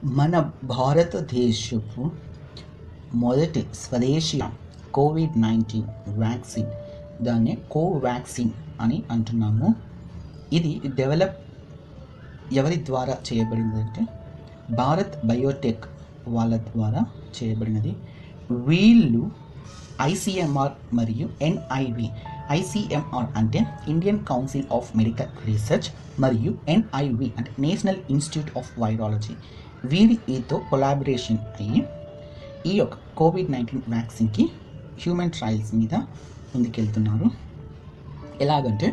మన భారతదేశపు మొదటి స్వదేశీ కోవిడ్ నైన్టీన్ వ్యాక్సిన్ దాన్ని కోవాక్సిన్ అని అంటున్నాము ఇది డెవలప్ ఎవరి ద్వారా చేయబడిందంటే భారత్ బయోటెక్ వాళ్ళ ద్వారా చేయబడినది వీళ్ళు ఐసిఎంఆర్ మరియు ఎన్ఐవి ఐసిఎంఆర్ అంటే Indian council of medical research మరియు ఎన్ఐవి అంటే నేషనల్ ఇన్స్టిట్యూట్ ఆఫ్ వైరాలజీ వీరితో కొలాబరేషన్ అయ్యి ఈ యొక్క కోవిడ్ నైన్టీన్ వ్యాక్సిన్కి హ్యూమన్ ట్రయల్స్ మీద ముందుకెళ్తున్నారు ఎలాగంటే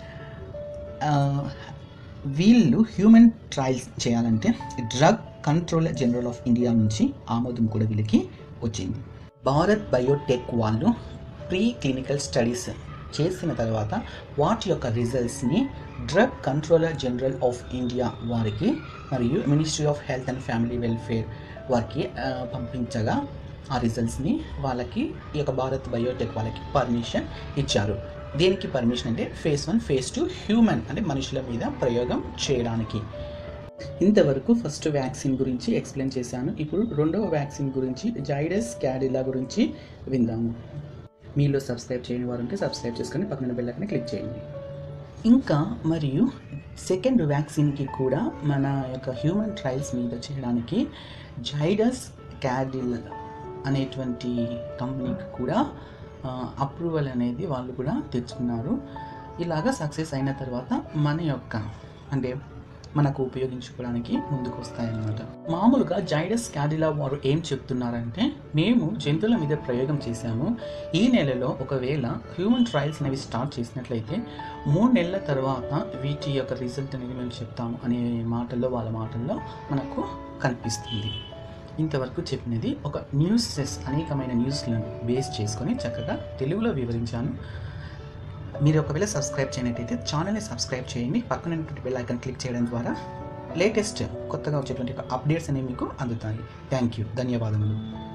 ఆ, వీళ్ళు హ్యూమన్ ట్రయల్స్ చేయాలంటే drug controller general of India నుంచి ఆమోదం కూడా వీళ్ళకి వచ్చింది భారత్ బయోటెక్ వాళ్ళు ప్రీ క్లినికల్ స్టడీస్ చేసిన తర్వాత వాటి యొక్క రిజల్ట్స్ని drug controller general of India వారికి మరియు ministry of health and family welfare వారికి ఆ, పంపించగా ఆ రిజల్ట్స్ని వాళ్ళకి ఈ యొక్క భారత్ బయోటెక్ వాళ్ళకి పర్మిషన్ ఇచ్చారు దేనికి పర్మిషన్ అంటే phase one phase two human అంటే మనుషుల మీద ప్రయోగం చేయడానికి ఇంతవరకు ఫస్ట్ వ్యాక్సిన్ గురించి ఎక్స్ప్లెయిన్ చేశాను ఇప్పుడు రెండవ వ్యాక్సిన్ గురించి జైడస్ క్యాడిలా గురించి విందాము మీలో సబ్స్క్రైబ్ చేయని వారు ఉంటే సబ్స్క్రైబ్ చేసుకొని పక్కన బెల్లకని క్లిక్ చేయండి ఇంకా మరియు సెకండ్ వ్యాక్సిన్కి కూడా మన యొక్క హ్యూమన్ ట్రయల్స్ మీద చేయడానికి జైడస్ క్యాడిల్ అనేటువంటి కంపెనీకి కూడా అప్రూవల్ అనేది వాళ్ళు కూడా తెచ్చుకున్నారు ఇలాగా సక్సెస్ అయిన తర్వాత మన యొక్క అంటే మనకు ఉపయోగించుకోవడానికి ముందుకు వస్తాయన్నమాట మామూలుగా జైడస్ క్యాడిలా వారు ఏం చెప్తున్నారంటే మేము జంతువుల మీద ప్రయోగం చేశాము ఈ నెలలో ఒకవేళ హ్యూమన్ ట్రయల్స్ అనేవి స్టార్ట్ చేసినట్లయితే మూడు నెలల తర్వాత వీటి యొక్క రిజల్ట్ అనేది మేము చెప్తాము అనే మాటల్లో వాళ్ళ మాటల్లో మనకు కనిపిస్తుంది ఇంతవరకు చెప్పినది ఒక న్యూసెస్ అనేకమైన న్యూస్లను బేస్ చేసుకొని చక్కగా తెలుగులో వివరించాను మీరు ఒకవేళ సబ్స్క్రైబ్ చేయనట్టయితే ఛానల్ని సబ్స్క్రైబ్ చేయండి పక్కన ఉన్నటువంటి బెల్ ఐకాన్ క్లిక్ చేయడం ద్వారా లేటెస్ట్ కొత్తగా వచ్చేటువంటి అప్డేట్స్ అనేవి మీకు అందుతాయి థ్యాంక్ యూ ధన్యవాదములు